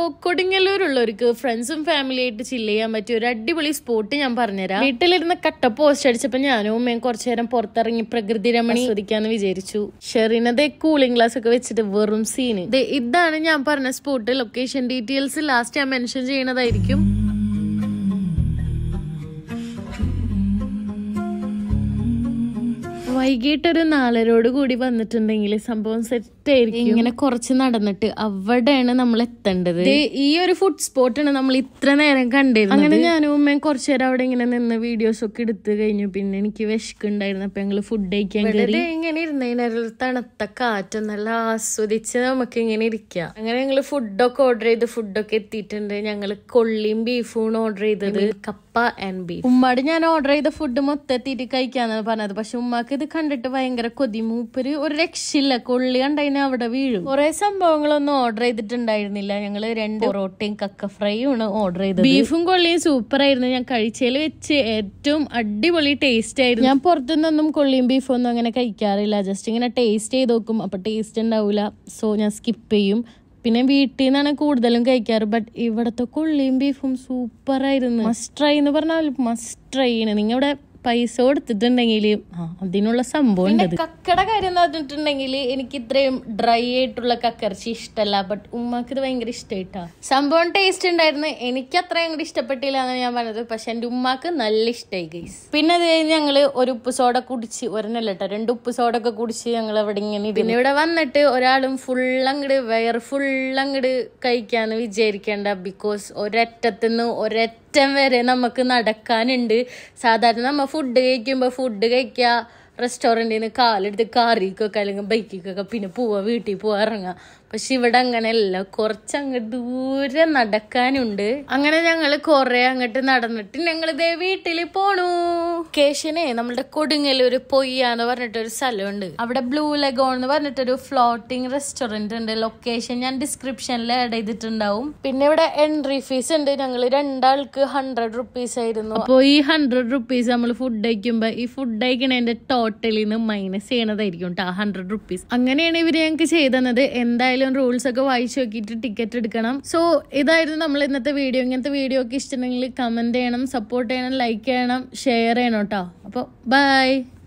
കൊടുങ്ങല്ലൂരുള്ളവർക്ക് ഫ്രണ്ട്സും ഫാമിലി ആയിട്ട് ചില്ല് ചെയ്യാൻ പറ്റിയ ഒരു അടിപൊളി സ്പോട്ട് ഞാൻ പറഞ്ഞുതരാം വീട്ടിലിരുന്ന് കട്ട പോസ്റ്റ് അടിച്ചപ്പോ ഞാനും ഉമ്മയും കുറച്ചു നേരം പുറത്തിറങ്ങി പ്രകൃതി രമണി ആസ്വദിക്കാന്ന് വിചാരിച്ചു ഷെറിനതെ കൂളിംഗ് ഗ്ലാസ് ഒക്കെ വെച്ചിട്ട് വെറും സീന് ഇതാണ് ഞാൻ പറഞ്ഞ സ്പോട്ട് ലൊക്കേഷൻ ഡീറ്റെയിൽസ് ലാസ്റ്റ് ഞാൻ മെൻഷൻ ചെയ്യണതായിരിക്കും വൈകിട്ട് ഒരു നാലരോട് കൂടി വന്നിട്ടുണ്ടെങ്കിൽ സംഭവം സെറ്റ് ആയിരിക്കും ഇങ്ങനെ കുറച്ച് നടന്നിട്ട് അവിടെയാണ് നമ്മൾ എത്തേണ്ടത് ദേ ഈ ഒരു ഫുഡ് സ്പോട്ടാണ് നമ്മൾ ഇത്ര നേരം കണ്ടിരുന്നത് അങ്ങനെ ഞാനും ഉമ്മയും കുറച്ചു നേരം അവിടെ ഇങ്ങനെ നിന്ന് വീഡിയോസ് ഒക്കെ എടുത്തു കഴിഞ്ഞു പിന്നെ എനിക്ക് വിശക്കുണ്ടായിരുന്നു അപ്പൊ ഞങ്ങള് ഫുഡ് കഴിക്കാൻ കയറി ഇങ്ങനെ ഇരുന്നതിനൊരു തണുത്ത കാറ്റ് നല്ല ആസ്വദിച്ച് നമുക്ക് ഇങ്ങനെ ഇരിക്കാം അങ്ങനെ ഞങ്ങള് ഫുഡൊക്കെ ഓർഡർ ചെയ്ത് ഫുഡൊക്കെ എത്തിയിട്ടുണ്ട് ഞങ്ങള് കൊള്ളിയും ബീഫും ഓർഡർ ചെയ്തത് കപ്പ ആൻഡ് ബീഫ് ഉമ്മാട് ഞാൻ ഓർഡർ ചെയ്ത ഫുഡ് മൊത്തം എത്തിയിട്ട് കഴിക്കാന്നാണ് പറഞ്ഞത് പക്ഷെ ഉമ്മാക്ക് ഇത് കണ്ടിട്ട് ഭയങ്കര കൊതി മൂപ്പര് ഒരു രക്ഷയില്ല കൊള്ളി കണ്ടതിന് അവിടെ വീഴും കുറെ സംഭവങ്ങളൊന്നും ഓർഡർ ചെയ്തിട്ടുണ്ടായിരുന്നില്ല ഞങ്ങള് രണ്ട് പൊറോട്ടയും കക്ക ഫ്രൈയും ആണ് ഓർഡർ ചെയ്തത് ബീഫും കൊള്ളിയും സൂപ്പർ ആയിരുന്നു ഞാൻ കഴിച്ചതിൽ വെച്ച് ഏറ്റവും അടിപൊളി ടേസ്റ്റ് ആയിരുന്നു ഞാൻ പുറത്തുനിന്നൊന്നും കൊള്ളിയും ബീഫും ഒന്നും അങ്ങനെ കഴിക്കാറില്ല ജസ്റ്റ് ഇങ്ങനെ ടേസ്റ്റ് ചെയ്ത് നോക്കും അപ്പൊ ടേസ്റ്റ് ഉണ്ടാവില്ല സോ ഞാൻ സ്കിപ്പ് ചെയ്യും പിന്നെ വീട്ടിൽ നിന്നാണ് കൂടുതലും കഴിക്കാറ് ബട്ട് ഇവിടത്തെ കൊള്ളിയും ബീഫും സൂപ്പർ ആയിരുന്നു മസ്റ്റ് ട്രൈ എന്ന് പറഞ്ഞാൽ മസ്റ്റ് ട്രൈ ആണ് നിങ്ങൾ ഇവിടെ പൈസ കൊടുത്തിട്ടുണ്ടെങ്കിൽ ആ അതിനുള്ള സംഭവം ഉണ്ട് കക്കയുടെ കാര്യം എന്ന് പറഞ്ഞിട്ടുണ്ടെങ്കിൽ എനിക്ക് ഇത്രയും ഡ്രൈ ആയിട്ടുള്ള കക്കറച്ചി ഇഷ്ടമല്ല ബട്ട് ഉമ്മാക്ക് ഇത് ഭയങ്കര ഇഷ്ടമായിട്ടാ സംഭവം ടേസ്റ്റ് ഉണ്ടായിരുന്നു എനിക്ക് അത്ര അങ്ങോട്ട് ഇഷ്ടപ്പെട്ടില്ല എന്നാണ് ഞാൻ പറഞ്ഞത് പക്ഷെ എൻ്റെ ഉമ്മാക്ക് നല്ല ഇഷ്ടമായി ഗൈസ് പിന്നെ അത് കഴിഞ്ഞ് ഞങ്ങള് ഒരു ഉപ്പ് സോഡ കുടിച്ച് ഒരെണ്ണല്ല കേട്ടോ രണ്ട് ഉപ്പ് സോഡ ഒക്കെ കുടിച്ച് ഞങ്ങൾ അവിടെ ഇങ്ങനെ പിന്നെ ഇവിടെ വന്നിട്ട് ഒരാളും ഫുൾ അങ്ങട് വയർ ഫുൾ അങ്ങട് കഴിക്കാന്ന് വിചാരിക്കേണ്ട ബിക്കോസ് ഒരറ്റത്തുനിന്ന് ഒരറ്റ അറ്റം വരെ നമുക്ക് നടക്കാനുണ്ട് സാധാരണ നമ്മൾ ഫുഡ് കഴിക്കുമ്പോൾ ഫുഡ് കഴിക്കുക റെസ്റ്റോറൻറ്റിൽ നിന്ന് കാലെടുത്ത് കാറിക്കൊക്കെ അല്ലെങ്കിൽ ബൈക്കിക്കൊക്കെ പിന്നെ പോവാ വീട്ടിൽ പോവാ ഇറങ്ങാം പക്ഷെ ഇവിടെ അങ്ങനെയല്ല കുറച്ചങ്ങ് ദൂരെ നടക്കാനുണ്ട് അങ്ങനെ ഞങ്ങൾ കുറെ അങ്ങോട്ട് നടന്നിട്ട് ഞങ്ങൾ ഇതേ വീട്ടിൽ പോണു കേശനെ നമ്മുടെ കൊടുങ്ങല്ലൂര് പൊയ്യാന്ന് പറഞ്ഞിട്ടൊരു സ്ഥലമുണ്ട് അവിടെ ബ്ലൂ ലഗോൺ എന്ന് പറഞ്ഞിട്ടൊരു ഫ്ലോട്ടിംഗ് റെസ്റ്റോറന്റ് ഉണ്ട് ലൊക്കേഷൻ ഞാൻ ഡിസ്ക്രിപ്ഷനിൽ ആഡ് ചെയ്തിട്ടുണ്ടാവും പിന്നെ ഇവിടെ എൻട്രി ഫീസ് ഉണ്ട് ഞങ്ങൾ രണ്ടാൾക്ക് ഹൺഡ്രഡ് റുപ്പീസ് ആയിരുന്നു അപ്പോൾ ഈ ഹൺഡ്രഡ് റുപ്പീസ് നമ്മൾ ഫുഡ് കഴിക്കുമ്പോൾ ഈ ഫുഡ് കഴിക്കണതിന്റെ ടോട്ടലിൽ നിന്ന് മൈനസ് ചെയ്യണതായിരിക്കും കേട്ടോ ഹൺഡ്രഡ് റുപ്പീസ് അങ്ങനെയാണ് ഇവർ ഞങ്ങൾക്ക് ചെയ്തത് എന്തായാലും റൂൾസ് ഒക്കെ വായിച്ചു നോക്കിയിട്ട് ടിക്കറ്റ് എടുക്കണം സോ ഇതായിരുന്നു നമ്മൾ ഇന്നത്തെ വീഡിയോ ഇങ്ങനത്തെ വീഡിയോ ഒക്കെ ഇഷ്ടമുണ്ടെങ്കിൽ കമന്റ് ചെയ്യണം സപ്പോർട്ട് ചെയ്യണം ലൈക്ക് ചെയ്യണം ഷെയർ ചെയ്യണം കേട്ടോ അപ്പോൾ ബൈ